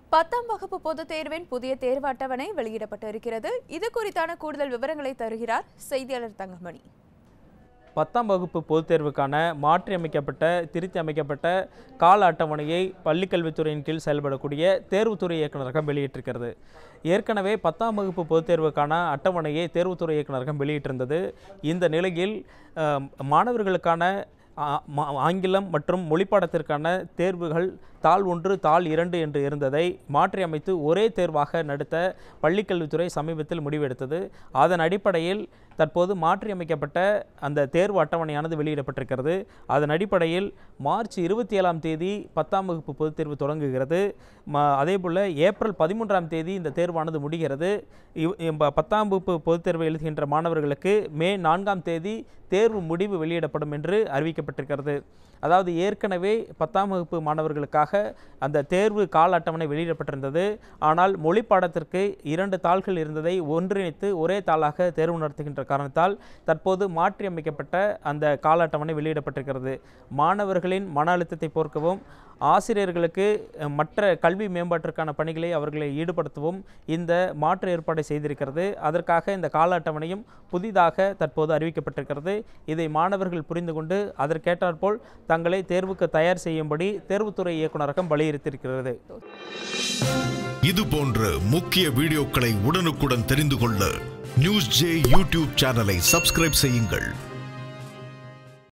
பத்தாம் வகுப்பு பொதுத் தேர்வின் புதிய தேர்வு அட்டவணை வெளியிடப்பட்டு இருக்கிறது இது குறித்தான கூடுதல் விவரங்களை தருகிறார் செய்தியாளர் தங்கமணி பத்தாம் வகுப்பு பொதுத் தேர்வுக்கான மாற்றியமைக்கப்பட்ட திருத்தி அமைக்கப்பட்ட கால அட்டவணையை பள்ளிக்கல்வித்துறையின் கீழ் செயல்படக்கூடிய தேர்வுத்துறை இயக்குநரகம் வெளியிட்டிருக்கிறது ஏற்கனவே பத்தாம் வகுப்பு பொதுத் தேர்வுக்கான அட்டவணையை தேர்வுத்துறை இயக்குநரகம் வெளியிட்டிருந்தது இந்த நிலையில் அஹ், மாணவர்களுக்கான ஆ- மா- ஆங்கிலம் மற்றும் மொழிப்பாடத்திற்கான தேர்வுகள் தாள் ஒன்று தாள் இரண்டு என்று இருந்ததை மாற்றியமைத்து ஒரே தேர்வாக நடத்த பள்ளிக்கல்வித்துறை சமீபத்தில் முடிவெடுத்தது அதன் அடிப்படையில் தற்போது மாற்றியமைக்கப்பட்ட அந்த தேர்வு அட்டவணையானது வெளியிடப்பட்டிருக்கிறது அதன் அடிப்படையில் மார்ச் இருபத்தி ஏழாம் தேதி பத்தாம் வகுப்பு பொதுத் தேர்வு தொடங்குகிறது ம அதேபோல் ஏப்ரல் பதிமூன்றாம் தேதி இந்த தேர்வானது முடிகிறது இவ் இம்ப- பத்தாம் வகுப்பு பொதுத் தேர்வு எழுதுகின்ற மாணவர்களுக்கு மே நான்காம் தேதி தேர்வு முடிவு வெளியிடப்படும் என்று அறிவிக்கப்பட்டிருக்கிறது அதாவது ஏற்கனவே பத்தாம் வகுப்பு மாணவர்களுக்காக அந்த தேர்வு கால அட்டவணை வெளியிடப்பட்டிருந்தது ஆனால் மொழி பாடத்திற்கு இரண்டு தாள்கள் இருந்ததை ஒன்றிணைத்து ஒரே தாளாக தேர்வு நடத்துகின்ற காரணத்தால் தற்போது மாற்றியமைக்கப்பட்ட அந்த கால அட்டவணை வெளியிடப்பட்டிருக்கிறது மாணவர்களின் மன அழுத்தத்தை போர்க்கவும் ஆசிரியர்களுக்கு அஹ், மற்ற கல்வி மேம்பாட்டிற்கான பணிகளை அவர்களை ஈடுபடுத்தவும் இந்த மாற்று ஏற்பாடை செய்திருக்கிறது அதற்காக இந்த கால அட்டவணையும் புதிதாக தற்போது அறிவிக்கப்பட்டிருக்கிறது இதை மாணவர்கள் புரிந்து கொண்டு அதற்கேற்றாற்போல் தங்களை தேர்வுக்கு தயார் செய்யும்படி தேர்வுத்துறை இயக்குநரகம் வலியுறுத்தியிருக்கிறது இது போன்ற முக்கிய வீடியோக்களை உடனுக்குடன் தெரிந்து கொள்ள நியூஸ் ஜே யூடியூப் சேனலை சப்ஸ்கிரைப் செய்யுங்கள்